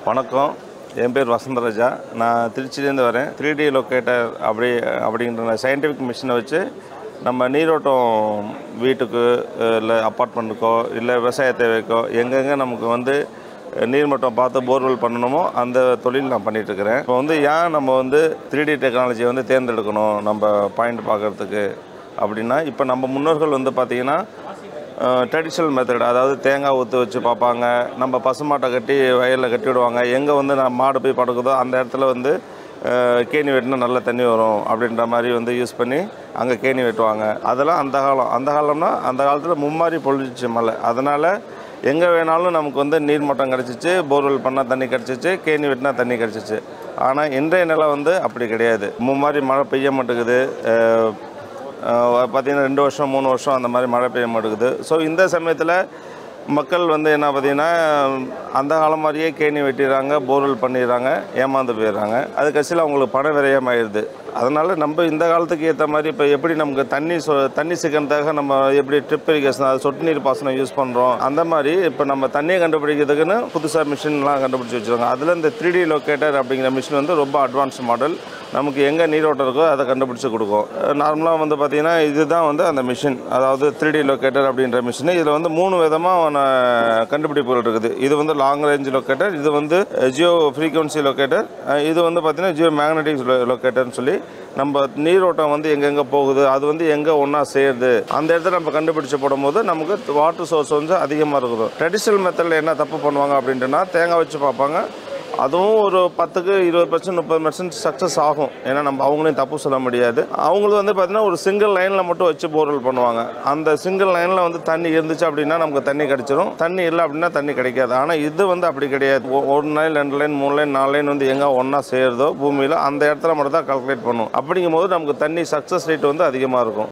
வணக்கம் என் பேர் வசந்தராஜா நான் திருச்சியிலேருந்து வரேன் த்ரீ டி லொக்கேட்டர் அப்படி அப்படின்ற சயின்டிஃபிக் மிஷினை வச்சு நம்ம நீரோட்டம் வீட்டுக்கு இல்லை அப்பார்ட்மெண்ட்டுக்கோ இல்லை விவசாய தேவைக்கோ எங்கெங்கே நமக்கு வந்து நீர்மட்டம் பார்த்து போர்வெல் பண்ணணுமோ அந்த தொழில் நான் பண்ணிட்டு இருக்கிறேன் இப்போ வந்து ஏன் நம்ம வந்து த்ரீ டி டெக்னாலஜியை வந்து தேர்ந்தெடுக்கணும் நம்ம பாயிண்ட் பார்க்குறதுக்கு அப்படின்னா இப்போ நம்ம முன்னோர்கள் வந்து பார்த்திங்கன்னா ட்ரெடிஷ்னல் மெத்தட் அதாவது தேங்காய் ஊற்று வச்சு பார்ப்பாங்க நம்ம பசுமாட்டை கட்டி வயலில் கட்டி விடுவாங்க எங்கே வந்து நான் மாடு போய் படுக்குதோ அந்த இடத்துல வந்து அஹ், கேணி வெட்டினா நல்ல தண்ணி வரும் அப்படின்ற மாதிரி வந்து யூஸ் பண்ணி அங்கே கேணி வெட்டுவாங்க அதெல்லாம் அந்த காலம் அந்த காலம்னா அந்த காலத்தில் மும்மாரி பொழிஞ்சிச்சு மழை அதனால் எங்கே வேணாலும் நமக்கு வந்து நீர்மட்டம் கிடச்சிச்சு போர்வெல் பண்ணால் தண்ணி கிடச்சிச்சு கேணி வெட்டினா தண்ணி கிடச்சிச்சு ஆனால் இன்றைய நிலை வந்து அப்படி கிடையாது மும்மாரி மழை பெய்ய மாட்டேங்குது அஹ், பார்த்திங்கன்னா ரெண்டு வருஷம் மூணு வருஷம் அந்த மாதிரி மழை பெய்ய மாட்டேங்குது ஸோ இந்த சமயத்தில் மக்கள் வந்து என்ன பார்த்தீங்கன்னா அந்த காலம் மாதிரியே கேணி வெட்டிடுறாங்க போர்வெல் பண்ணிடுறாங்க ஏமாந்து போயிடுறாங்க அது கட்சியில் அவங்களுக்கு பண விரயம் ஆயிடுது அதனால் நம்ம இந்த காலத்துக்கு ஏற்ற மாதிரி இப்போ எப்படி நமக்கு தண்ணி சொ தண்ணி சிக்கனத்தாக நம்ம எப்படி ட்ரிப் இரிகேஷன் அது சொட்டு நீர் பாசனம் யூஸ் பண்ணுறோம் அந்த மாதிரி இப்போ நம்ம தண்ணியை கண்டுபிடிக்கிறதுக்குன்னு புதுசாக மிஷின்லாம் கண்டுபிடிச்சி வச்சுருக்காங்க அதில் இந்த த்ரீ டி லொக்கேட்டர் அப்படிங்கிற மிஷின் வந்து ரொம்ப அட்வான்ஸ் மாடல் நமக்கு எங்கே நீரோட்டம் இருக்கோ அதை கண்டுபிடிச்சி கொடுக்கும் நார்மலாக வந்து பார்த்திங்கன்னா இதுதான் வந்து அந்த மிஷின் அதாவது த்ரீ டி லொக்கேட்டர் அப்படின்ற மிஷின் இதில் வந்து மூணு விதமான கண்டுபிடிப்புகள் இருக்குது இது வந்து லாங் ரேஞ்ச் லொக்கேட்டர் இது வந்து ஜியோ ஃப்ரீக்வன்சி லொக்கேட்டர் இது வந்து பார்த்திங்கன்னா ஜியோ மேக்னெட்டிக் லொக்கேட்டர்னு சொல்லி நம்ம நீரோட்டம் வந்து எங்கெங்கே போகுது அது வந்து எங்கே ஒன்றா சேருது அந்த இடத்துல நம்ம கண்டுபிடிச்சு போடும்போது நமக்கு வாட்டர் சோர்ஸ் வந்து அதிகமாக இருக்குது ட்ரெடிஷ்னல் மெத்தடில் என்ன தப்பு பண்ணுவாங்க அப்படின்ட்டுனா தேங்காய் வச்சு பார்ப்பாங்க அதுவும் ஒரு பத்துக்கு இருபது பர்சன்ட் முப்பது பர்சன்ட் சக்ஸஸ் ஆகும் ஏன்னா நம்ம அவங்களையும் தப்பு சொல்ல முடியாது அவங்களும் வந்து பார்த்தீங்கன்னா ஒரு சிங்கிள் லைனில் மட்டும் வச்சு போர்வெல் பண்ணுவாங்க அந்த சிங்கிள் லைனில் வந்து தண்ணி இருந்துச்சு அப்படின்னா நமக்கு தண்ணி கிடைச்சிரும் தண்ணி இல்லை அப்படின்னா தண்ணி கிடைக்காது ஆனால் இது வந்து அப்படி கிடையாது ஒ- ஒரு லைன் ரெண்டு லைன் மூணு லைன் நாலு லைன் வந்து எங்கே ஒன்றா சேருதோ பூமியில் அந்த இடத்துல மட்டும் தான் கால்குலேட் பண்ணும் அப்படிங்கும் போது நமக்கு தண்ணி சக்ஸஸ் ரேட் வந்து அதிகமாக இருக்கும்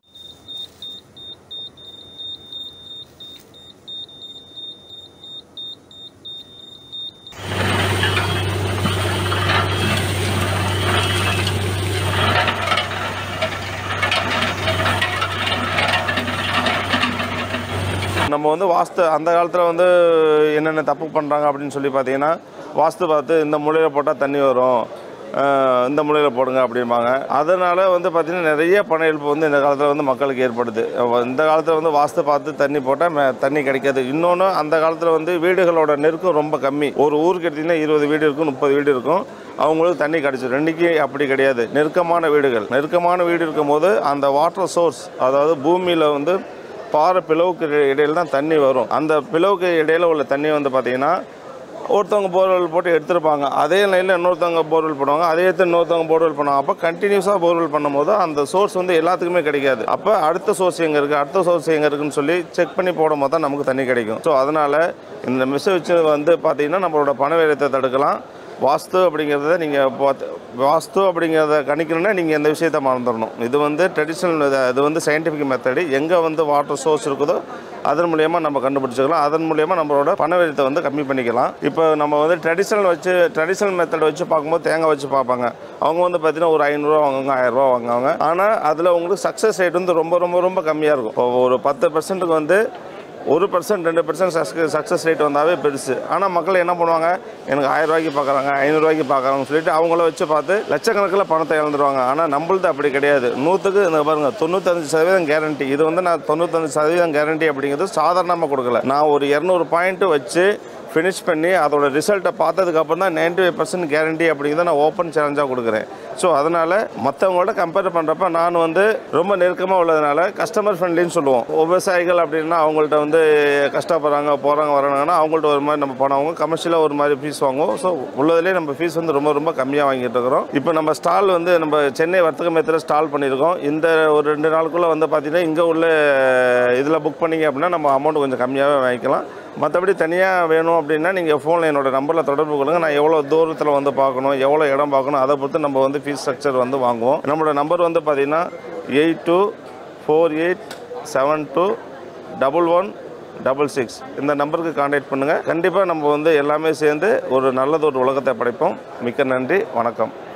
நம்ம வந்து வாஸ்து அந்த காலத்தில் வந்து என்னென்ன தப்பு பண்ணுறாங்க அப்படின்னு சொல்லி பார்த்தீங்கன்னா வாஸ்து பார்த்து இந்த மூலையில் போட்டால் தண்ணி வரும் அஹ் இந்த மூலையில் போடுங்க அப்படிம்பாங்க அதனால் வந்து பார்த்திங்கன்னா நிறைய பண இழப்பு வந்து இந்த காலத்தில் வந்து மக்களுக்கு ஏற்படுது அஹ் இந்த காலத்தில் வந்து வாஸ்து பார்த்து தண்ணி போட்டால் மே தண்ணி கிடைக்காது இன்னொன்று அந்த காலத்தில் வந்து வீடுகளோட நெருக்கம் ரொம்ப கம்மி ஒரு ஊருக்கு எடுத்திங்கன்னா இருபது வீடு இருக்கும் முப்பது வீடு இருக்கும் அவங்களுக்கு தண்ணி கிடைச்சிடும் ரெண்டுக்கு அப்படி கிடையாது நெருக்கமான வீடுகள் நெருக்கமான வீடு இருக்கும்போது அந்த வாட்டர் சோர்ஸ் அதாவது பூமியில் வந்து பாறை பிளவுக்கு இடை- இடையில தான் தண்ணி வரும் அந்த பிளவுக்கு இடையில உள்ள தண்ணி வந்து பார்த்தீங்கன்னா ஒருத்தவங்க போர்வெல் போட்டு எடுத்திருப்பாங்க அதே லைனில் இன்னொருத்தவங்க போர்வெல் பண்ணுவாங்க அதே இடத்துல இன்னொருத்தவங்க போர்வெல் பண்ணுவாங்க அப்போ கண்டினியூஸாக போர்வெல் பண்ணும்போது அந்த சோர்ஸ் வந்து எல்லாத்துக்குமே கிடைக்காது அப்போ அடுத்த சோர்ஸ் எங்கே இருக்குது அடுத்த சோர்ஸ் எங்கே இருக்குன்னு சொல்லி செக் பண்ணி போடும்போது தான் நமக்கு தண்ணி கிடைக்கும் ஸோ அதனால் இந்த மிஸ் வச்சு வந்து பார்த்தீங்கன்னா நம்மளோட பண விரயத்தை தடுக்கலாம் வாஸ்து அப்படிங்கிறத நீங்கள் பார்த்து வாஸ்து அப்படிங்கிறத கணிக்கணும்னா நீங்கள் இந்த விஷயத்தை மறந்துடணும் இது வந்து ட்ரெடிஷ்னல் இது வந்து சயின்டிஃபிக் மெத்தடு எங்கே வந்து வாட்டர் சோர்ஸ் இருக்குதோ அதன் மூலியமாக நம்ம கண்டுபிடிச்சிக்கலாம் அதன் மூலியமாக நம்மளோட பண விரயத்தை வந்து கம்மி பண்ணிக்கலாம் இப்போ நம்ம வந்து ட்ரெடிஷ்னல் வச்சு ட்ரெடிஷ்னல் மெத்தட் வச்சு பார்க்கும்போது தேங்காய் வச்சு பார்ப்பாங்க அவங்க வந்து பார்த்தீங்கன்னா ஒரு ஐநூறுரூவா வாங்குவாங்க ஆயிரரூவா வாங்குவாங்க ஆனால் அதில் உங்களுக்கு சக்ஸஸ் ரேட் வந்து ரொம்ப ரொம்ப ரொம்ப கம்மியாக இருக்கும் இப்போ ஒரு பத்து பர்சன்ட்டுக்கு வந்து ஒரு பர்சன்ட் ரெண்டு பர்சன்ட் சக்ஸஸ் ரேட் வந்தாவே பெருசு ஆனால் மக்கள் என்ன பண்ணுவாங்க எனக்கு ஆயிரம் ரூபாய்க்கு பார்க்குறாங்க ஐநூறுரூவாய்க்கு பார்க்குறாங்கன்னு சொல்லிட்டு அவங்கள வச்சு பார்த்து லட்சக்கணக்கில் பணத்தை இழந்துருவாங்க ஆனால் நம்மளது அப்படி கிடையாது நூற்றுக்கு இந்த பாருங்க தொண்ணூத்தஞ்சு சதவீதம் கேரண்டி இது வந்து நான் தொண்ணூத்தஞ்சு சதவீதம் கேரண்டி அப்படிங்கிறது சாதாரணமாக கொடுக்கல நான் ஒரு இரநூறு பாயிண்ட் வச்சு ஃபினிஷ் பண்ணி அதோட ரிசல்ட்டை பார்த்ததுக்கப்புறம் தான் நைன்டி ஃபைவ் பர்சன்ட் கேரண்டி அப்படிங்கிறத நான் ஓப்பன் சேலஞ்சாக கொடுக்குறேன் ஸோ அதனால் மற்றவங்களோட கம்பேர் பண்ணுறப்ப நான் வந்து ரொம்ப நெருக்கமாக உள்ளதுனால கஸ்டமர் ஃப்ரெண்ட்லின்னு சொல்லுவோம் விவசாயிகள் அப்படின்னா அவங்கள்ட்ட வந்து கஷ்டப்படுறாங்க போகிறாங்க வராங்கன்னா அவங்கள்ட்ட ஒரு மாதிரி நம்ம பணம் வாங்குவோம் கமர்ஷியலாக ஒரு மாதிரி ஃபீஸ் வாங்குவோம் ஸோ உள்ளதுலேயே நம்ம ஃபீஸ் வந்து ரொம்ப ரொம்ப கம்மியாக வாங்கிட்டு இருக்கிறோம் இப்போ நம்ம ஸ்டால் வந்து நம்ம சென்னை வர்த்தக மையத்தில் ஸ்டால் பண்ணியிருக்கோம் இந்த ஒரு ரெண்டு நாளுக்குள்ளே வந்து பார்த்தீங்கன்னா இங்கே உள்ள இதில் புக் பண்ணீங்க அப்படின்னா நம்ம அமௌண்ட் கொஞ்சம் கம்மியாகவே வாங்கிக்கலாம் மற்றபடி தனியாக வேணும் அப்படின்னா நீங்கள் ஃபோனில் என்னோட நம்பரில் தொடர்பு கொள்ளுங்க நான் எவ்வளோ தூரத்தில் வந்து பார்க்கணும் எவ்வளோ இடம் பார்க்கணும் அதை பொறுத்து நம்ம வந்து ஃபீஸ் ஸ்ட்ரக்சர் வந்து வாங்குவோம் நம்மளோட நம்பர் வந்து பார்த்தீங்கன்னா eight two four eight seven two double one double six இந்த நம்பருக்கு காண்டாக்ட் பண்ணுங்கள் கண்டிப்பாக நம்ம வந்து எல்லாமே சேர்ந்து ஒரு நல்லது ஒரு உலகத்தை படைப்போம் மிக்க நன்றி வணக்கம்